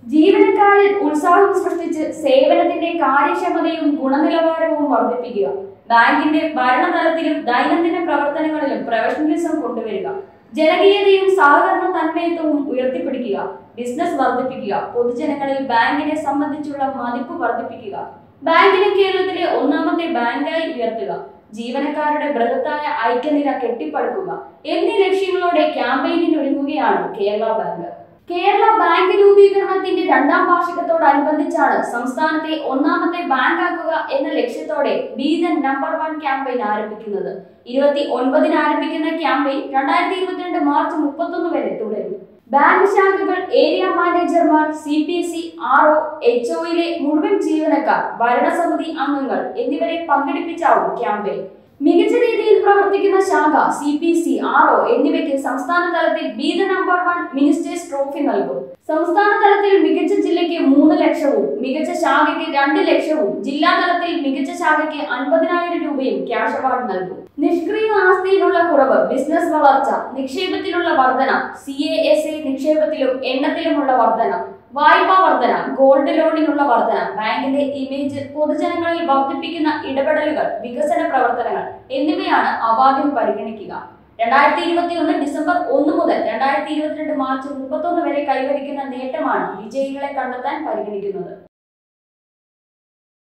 ജീവനക്കാരിൽ ഉത്സാഹം സൃഷ്ടിച്ച് സേവനത്തിന്റെ കാര്യക്ഷമതയും ഗുണനിലവാരവും വർദ്ധിപ്പിക്കുക ബാങ്കിന്റെ ഭരണതലത്തിലും ദൈനംദിന പ്രവർത്തനങ്ങളിലും പ്രൊഫഷണലിസം കൊണ്ടുവരിക ജനകീയതയും സഹകരണ തന്മയത്വവും ഉയർത്തിപ്പിടിക്കുക ബിസിനസ് വർദ്ധിപ്പിക്കുക പൊതുജനങ്ങളിൽ ബാങ്കിനെ സംബന്ധിച്ചുള്ള മതിപ്പ് വർദ്ധിപ്പിക്കുക ബാങ്കിനെ കേരളത്തിലെ ഒന്നാമത്തെ ബാങ്കായി ഉയർത്തുക ജീവനക്കാരുടെ ബൃഹത്തായ ഐക്യനിര കെട്ടിപ്പടുക്കുക എന്നീ ലക്ഷ്യങ്ങളോടെ ക്യാമ്പയിനിൽ ഒരുങ്ങുകയാണ് കേരള ബാങ്ക് കേരള ബാങ്ക് രൂപീകരണത്തിന്റെ രണ്ടാം വാർഷികത്തോടനുബന്ധിച്ചാണ് സംസ്ഥാനത്തെ ഒന്നാമത്തെ ബാങ്ക് ആക്കുക എന്ന ലക്ഷ്യത്തോടെ be the number one campaign ആരംഭിക്കുന്നത് ഇരുപത്തി ഒൻപതിന് ആരംഭിക്കുന്ന ക്യാമ്പയിൻ രണ്ടായിരത്തി ഇരുപത്തിരണ്ട് മാർച്ച് മുപ്പത്തൊന്ന് വരെ തുടരും ബാങ്ക് ശാഖകൾ ഏരിയ മാനേജർമാർ C P S C R O H ഒയിലെ മുഴുവൻ ജീവനക്കാർ ഭരണസമിതി അംഗങ്ങൾ എന്നിവരെ പങ്കെടുപ്പിച്ചാവും ക്യാമ്പയിൻ മികച്ച രീതിയിൽ പ്രവർത്തിക്കുന്ന ശാഖ C P C R O എന്നിവയ്ക്ക് സംസ്ഥാന തലത്തിൽ be the number one ministers trophy നൽകും സംസ്ഥാന തലത്തിൽ മികച്ച ജില്ലയ്ക്ക് മൂന്ന് ലക്ഷവും മികച്ച ശാഖയ്ക്ക് രണ്ട് ലക്ഷവും ജില്ലാ തലത്തിൽ മികച്ച ശാഖയ്ക്ക് അൻപതിനായിരം രൂപയും ക്യാഷ് അവാർഡ് നൽകും നിഷ്ക്രിയ ആസ്തിയിലുള്ള കുറവ് ബിസിനസ് വളർച്ച നിക്ഷേപത്തിലുള്ള വർധന സി എ എസ് എ നിക്ഷേപത്തിലും എണ്ണത്തിലുമുള്ള വർധന വായ്പാ വർധന ഗോൾഡ് ലോണിനുള്ള വർധന ബാങ്കിന്റെ ഇമേജ് പൊതുജനങ്ങളിൽ വർദ്ധിപ്പിക്കുന്ന ഇടപെടലുകൾ വികസന പ്രവർത്തനങ്ങൾ എന്നിവയാണ് അവാർഡിന് പരിഗണിക്കുക രണ്ടായിരത്തി ഇരുപത്തി ഒന്ന് ഡിസംബർ ഒന്ന് മുതൽ രണ്ടായിരത്തി ഇരുപത്തിരണ്ട് മാർച്ച് മുപ്പത്തൊന്ന് വരെ കൈവരിക്കുന്ന നേട്ടമാണ് വിജയികളെ കണ്ടെത്താൻ പരിഗണിക്കുന്നത്